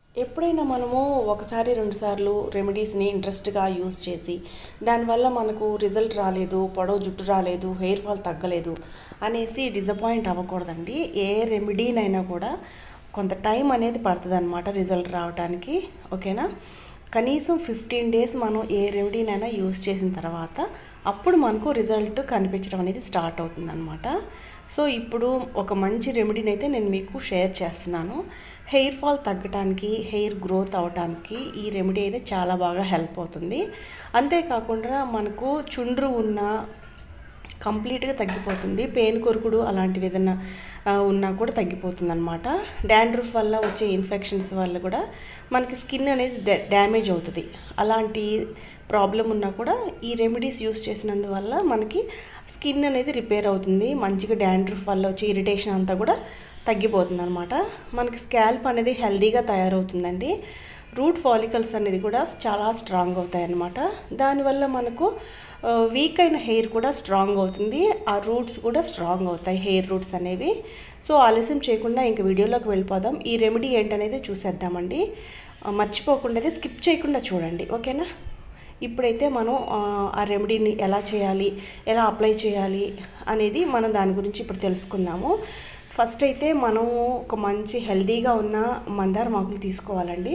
ఎప్పుడైనా మనము ఒకసారి రెండుసార్లు రెమెడీస్ని ఇంట్రెస్ట్గా యూజ్ చేసి దానివల్ల మనకు రిజల్ట్ రాలేదు పొడవు జుట్టు రాలేదు హెయిర్ ఫాల్ తగ్గలేదు అనేసి డిసప్పాయింట్ అవ్వకూడదండి ఏ రెమెడీనైనా కూడా కొంత టైం అనేది పడుతుంది అనమాట రిజల్ట్ రావడానికి ఓకేనా కనీసం ఫిఫ్టీన్ డేస్ మనం ఏ రెమెడీనైనా యూజ్ చేసిన తర్వాత అప్పుడు మనకు రిజల్ట్ కనిపించడం అనేది స్టార్ట్ అవుతుందన్నమాట సో ఇప్పుడు ఒక మంచి రెమెడీని అయితే నేను మీకు షేర్ చేస్తున్నాను హెయిర్ ఫాల్ తగ్గటానికి హెయిర్ గ్రోత్ అవటానికి ఈ రెమెడీ అయితే చాలా బాగా హెల్ప్ అవుతుంది అంతేకాకుండా మనకు చుండ్రు ఉన్న కంప్లీట్గా తగ్గిపోతుంది పెయిన్ కొరుకుడు అలాంటివి ఏదైనా ఆ, ఉన్నా కూడా తగ్గిపోతుంది అనమాట డాండ్రఫ్ వల్ల వచ్చే ఇన్ఫెక్షన్స్ వల్ల కూడా మనకి స్కిన్ అనేది డా- డ్యామేజ్ అవుతుంది అలాంటి ప్రాబ్లం ఉన్నా కూడా ఈ రెమెడీస్ యూస్ చేసినందువల్ల మనకి స్కిన్ అనేది రిపేర్ అవుతుంది మంచిగా డాండ్రఫ్ వల్ల వచ్చే ఇరిటేషన్ అంతా కూడా తగ్గిపోతుంది అనమాట మనకి స్కాల్ప్ అనేది హెల్దీగా తయారవుతుందండి రూట్ ఫాలికల్స్ అనేది కూడా చాలా స్ట్రాంగ్ అవుతాయి అన్నమాట దానివల్ల మనకు వీక్ అయిన హెయిర్ కూడా స్ట్రాంగ్ అవుతుంది ఆ రూట్స్ కూడా స్ట్రాంగ్ అవుతాయి హెయిర్ రూట్స్ అనేవి సో ఆలస్యం చేయకుండా ఇంక వీడియోలోకి వెళ్ళిపోదాం ఈ రెమెడీ ఏంటనేది చూసేద్దామండి ఆ, మర్చిపోకుండా అయితే స్కిప్ చేయకుండా చూడండి ఓకేనా ఇప్పుడైతే మనం ఆ, ఆ రెమెడీని ఎలా చేయాలి ఎలా అప్లై చేయాలి అనేది మనం దాని గురించి ఇప్పుడు తెలుసుకుందాము ఫస్ట్ అయితే మనం ఒక మంచి హెల్దీగా ఉన్న మందార మాకులు తీసుకోవాలండి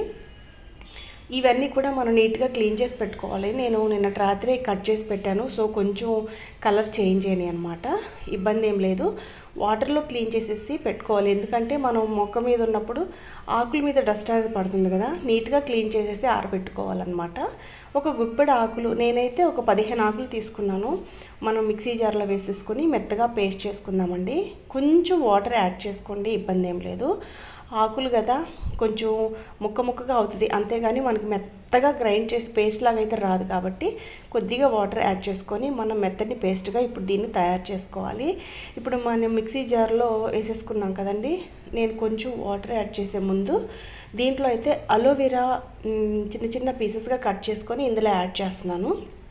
ఇవన్నీ కూడా మనం నీట్గా క్లీన్ చేసి పెట్టుకోవాలి నేను నిన్న రాత్రి కట్ చేసి పెట్టాను సో కొంచెం కలర్ చేంజ్ అయినాయి అనమాట ఇబ్బంది ఏం లేదు వాటర్లో క్లీన్ చేసేసి పెట్టుకోవాలి ఎందుకంటే మనం మొక్క మీద ఉన్నప్పుడు ఆకుల మీద డస్ట్ అనేది పడుతుంది కదా నీట్గా క్లీన్ చేసేసి ఆరబెట్టుకోవాలన్నమాట ఒక గుప్పెడు ఆకులు నేనైతే ఒక పదిహేను ఆకులు తీసుకున్నాను మనం మిక్సీ జార్లో వేసేసుకొని మెత్తగా పేస్ట్ చేసుకుందామండి కొంచెం వాటర్ యాడ్ చేసుకోండి ఇబ్బంది ఏం లేదు ఆకులు కదా కొంచెం ముక్క ముక్కగా అవుతుంది అంతేగాని మనకి మెత్తగా గ్రైండ్ చేసి పేస్ట్ లాగా అయితే రాదు కాబట్టి కొద్దిగా వాటర్ యాడ్ చేసుకొని మనం మెత్తని పేస్ట్గా ఇప్పుడు దీన్ని తయారు చేసుకోవాలి ఇప్పుడు మనం మిక్సీ జార్లో వేసేసుకున్నాం కదండి నేను కొంచెం వాటర్ యాడ్ చేసే ముందు దీంట్లో అయితే అలోవెరా మ్, చిన్న చిన్న పీసెస్గా కట్ చేసుకొని ఇందులో యాడ్ చేస్తున్నాను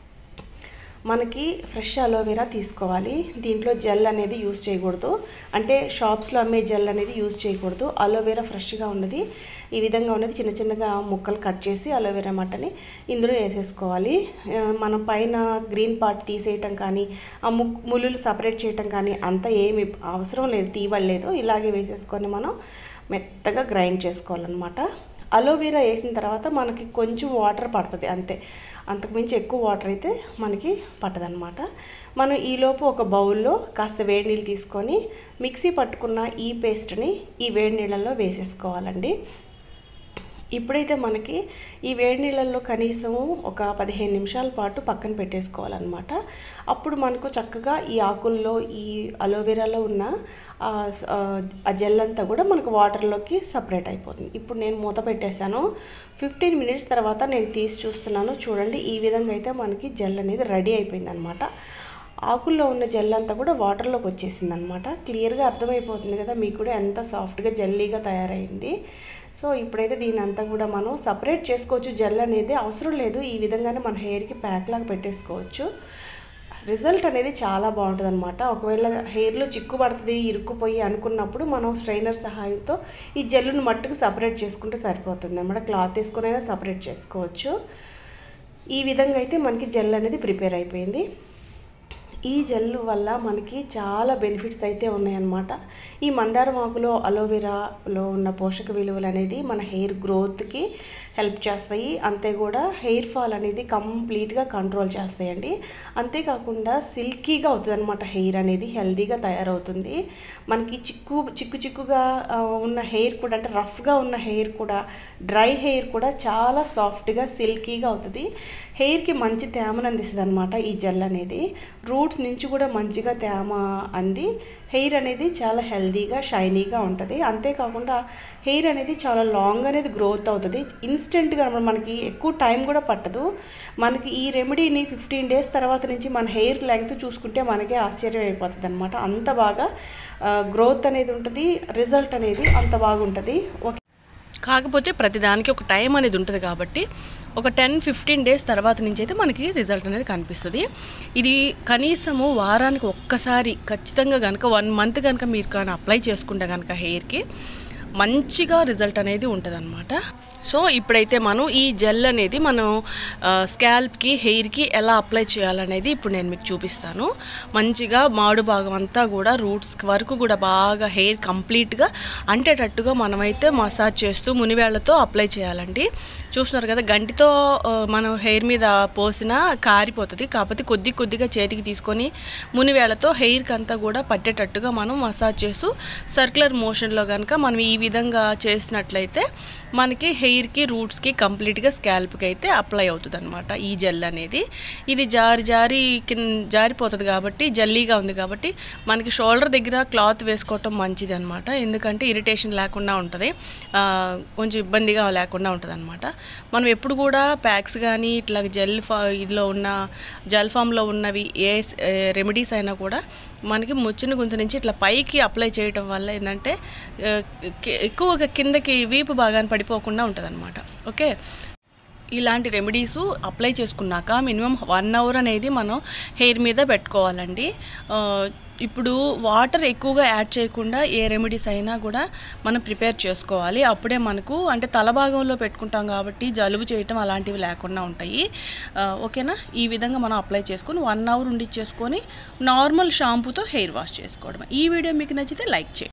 మనకి ఫ్రెష్ అలోవెరా తీసుకోవాలి దీంట్లో జెల్ అనేది యూస్ చేయకూడదు అంటే షాప్స్లో అమ్మే జెల్ అనేది యూస్ చేయకూడదు అలోవెరా ఫ్రెష్గా ఉన్నది ఈ విధంగా ఉన్నది చిన్న చిన్నగా ముక్కలు కట్ చేసి అలోవెరా మట్టని ఇందులో వేసేసుకోవాలి ఆ, మనం పైన గ్రీన్ పార్ట్ తీసేయటం కానీ ఆ ముక్ ములులు సపరేట్ చేయటం కానీ అంత ఏమి అవసరం లేదు తీయబడలేదు ఇలాగే వేసేసుకొని మనం మెత్తగా గ్రైండ్ చేసుకోవాలన్నమాట అలోవెరా వేసిన తర్వాత మనకి కొంచెం వాటర్ పడుతుంది అంతే అంతకుమించి ఎక్కువ వాటర్ అయితే మనకి పట్టదనమాట మనం ఈలోపు ఒక బౌల్లో కాస్త వేడి నీళ్ళు తీసుకొని మిక్సీ పట్టుకున్న ఈ పేస్ట్ని ఈ వేడి నీళ్ళల్లో వేసేసుకోవాలండి ఇప్పుడైతే మనకి ఈ వేడి నీళ్ళల్లో కనీసం ఒక పదిహేను నిమిషాల పాటు పక్కన పెట్టేసుకోవాలన్నమాట అప్పుడు మనకు చక్కగా ఈ ఆకుల్లో ఈ అలోవెరాలో ఉన్న ఆ స- ఆ జెల్ అంతా కూడా మనకు వాటర్లోకి సపరేట్ అయిపోతుంది ఇప్పుడు నేను మూత పెట్టేశాను ఫిఫ్టీన్ మినిట్స్ తర్వాత నేను తీసి చూస్తున్నాను చూడండి ఈ విధంగా అయితే మనకి జెల్ అనేది రెడీ అయిపోయింది అనమాట ఆకుల్లో ఉన్న జెల్ అంతా కూడా వాటర్లోకి వచ్చేసింది అనమాట క్లియర్గా అర్థమైపోతుంది కదా మీకు కూడా ఎంత సాఫ్ట్గా జెల్లీగా తయారైంది సో ఇప్పుడైతే దీని అంతా కూడా మనం సపరేట్ చేసుకోవచ్చు జెల్ అనేది అవసరం లేదు ఈ విధంగానే మన హెయిర్కి ప్యాక్ లాగా పెట్టేసుకోవచ్చు రిజల్ట్ అనేది చాలా బాగుంటుంది అనమాట ఒకవేళ హెయిర్లో చిక్కు పడుతుంది ఇరుక్కుపోయి అనుకున్నప్పుడు మనం స్ట్రైనర్ సహాయంతో ఈ జెల్లును మట్టుకు సపరేట్ చేసుకుంటే సరిపోతుంది అనమాట క్లాత్ వేసుకుని అయినా సపరేట్ చేసుకోవచ్చు ఈ విధంగా అయితే మనకి జెల్ అనేది ప్రిపేర్ అయిపోయింది ఈ జెల్ వల్ల మనకి చాలా బెనిఫిట్స్ అయితే ఉన్నాయన్నమాట ఈ మందారం ఆకులో అలోవెరాలో ఉన్న పోషక విలువలు అనేది మన హెయిర్ గ్రోత్కి హెల్ప్ చేస్తాయి అంతే కూడా హెయిర్ ఫాల్ అనేది కంప్లీట్గా కంట్రోల్ చేస్తాయండి అంతేకాకుండా సిల్కీగా అవుతుంది అనమాట హెయిర్ అనేది హెల్దీగా తయారవుతుంది మనకి చిక్కు చిక్కు చిక్కుగా ఆ, ఉన్న హెయిర్ కూడా అంటే రఫ్గా ఉన్న హెయిర్ కూడా డ్రై హెయిర్ కూడా చాలా సాఫ్ట్గా సిల్కీగా అవుతుంది హెయిర్కి మంచి తేమను అందిస్తుంది అనమాట ఈ జెల్ అనేది రూట్స్ నుంచి కూడా మంచిగా తేమ అంది హెయిర్ అనేది చాలా హెల్దీగా షైనీగా ఉంటుంది అంతేకాకుండా హెయిర్ అనేది చాలా లాంగ్ అనేది గ్రోత్ అవుతుంది ఇన్స్టెంట్గా మనకి ఎక్కువ టైం కూడా పట్టదు మనకి ఈ రెమెడీని ఫిఫ్టీన్ డేస్ తర్వాత నుంచి మన హెయిర్ లెంగ్త్ చూసుకుంటే మనకే ఆశ్చర్యం అయిపోతుంది అనమాట అంత బాగా గ్రోత్ అనేది ఉంటుంది రిజల్ట్ అనేది అంత బాగుంటుంది ఓకే కాకపోతే ప్రతిదానికి ఒక టైం అనేది ఉంటుంది కాబట్టి ఒక టెన్ ఫిఫ్టీన్ డేస్ తర్వాత నుంచి అయితే మనకి రిజల్ట్ అనేది కనిపిస్తుంది ఇది కనీసము వారానికి ఒక్కసారి ఖచ్చితంగా కనుక వన్ మంత్ కనుక మీరు కానీ అప్లై చేసుకుంటే కనుక హెయిర్కి మంచిగా రిజల్ట్ అనేది ఉంటుంది సో ఇప్పుడైతే మనం ఈ జెల్ అనేది మనం స్కాల్ప్కి హెయిర్కి ఎలా అప్లై చేయాలనేది ఇప్పుడు నేను మీకు చూపిస్తాను మంచిగా మాడు భాగం అంతా కూడా రూట్స్ వరకు కూడా బాగా హెయిర్ కంప్లీట్గా అంటేటట్టుగా మనమైతే మసాజ్ చేస్తూ మునివేళ్లతో అప్లై చేయాలండి చూస్తున్నారు కదా గంటితో ఆ, మనం హెయిర్ మీద పోసిన కారిపోతుంది కాకపోతే కొద్ది కొద్దిగా చేతికి తీసుకొని మునివేళ్లతో హెయిర్కి అంతా కూడా పట్టేటట్టుగా మనం మసాజ్ చేస్తూ సర్క్యులర్ మోషన్లో కనుక మనం ఈ విధంగా చేసినట్లయితే మనకి హెయిర్కి రూట్స్కి కంప్లీట్గా స్కాల్ప్కి అయితే అప్లై అవుతుంది అనమాట ఈ జెల్ అనేది ఇది జారి జారి కింద జారిపోతుంది కాబట్టి జల్లీగా ఉంది కాబట్టి మనకి షోల్డర్ దగ్గర క్లాత్ వేసుకోవటం మంచిది అనమాట ఎందుకంటే ఇరిటేషన్ లేకుండా ఉంటుంది ఆ, కొంచెం ఇబ్బందిగా లేకుండా ఉంటుంది అనమాట మనం ఎప్పుడు కూడా ప్యాక్స్ కానీ ఇట్లా జెల్ ఫా ఇదిలో ఉన్న జెల్ ఫామ్లో ఉన్నవి ఏ రెమెడీస్ అయినా కూడా మనకి ముచ్చిన గుంత నుంచి ఇట్లా పైకి అప్లై చేయటం వల్ల ఏంటంటే ఆ, కి- ఎక్కువగా కిందకి వీపు భాగాన్ని పడిపోకుండా ఉంటుంది అనమాట ఓకే ఇలాంటి రెమెడీస్ అప్లై చేసుకున్నాక మినిమం వన్ అవర్ అనేది మనం హెయిర్ మీద పెట్టుకోవాలండి ఆ, ఇప్పుడు వాటర్ ఎక్కువగా యాడ్ చేయకుండా ఏ రెమెడీస్ అయినా కూడా మనం ప్రిపేర్ చేసుకోవాలి అప్పుడే మనకు అంటే తల భాగంలో పెట్టుకుంటాం కాబట్టి జలుబు చేయటం అలాంటివి లేకుండా ఉంటాయి ఆ, ఓకేనా ఈ విధంగా మనం అప్లై చేసుకొని వన్ అవర్ ఉండిచ్చేసుకొని నార్మల్ షాంపూతో హెయిర్ వాష్ చేసుకోవడం ఈ వీడియో మీకు నచ్చితే లైక్ చేయండి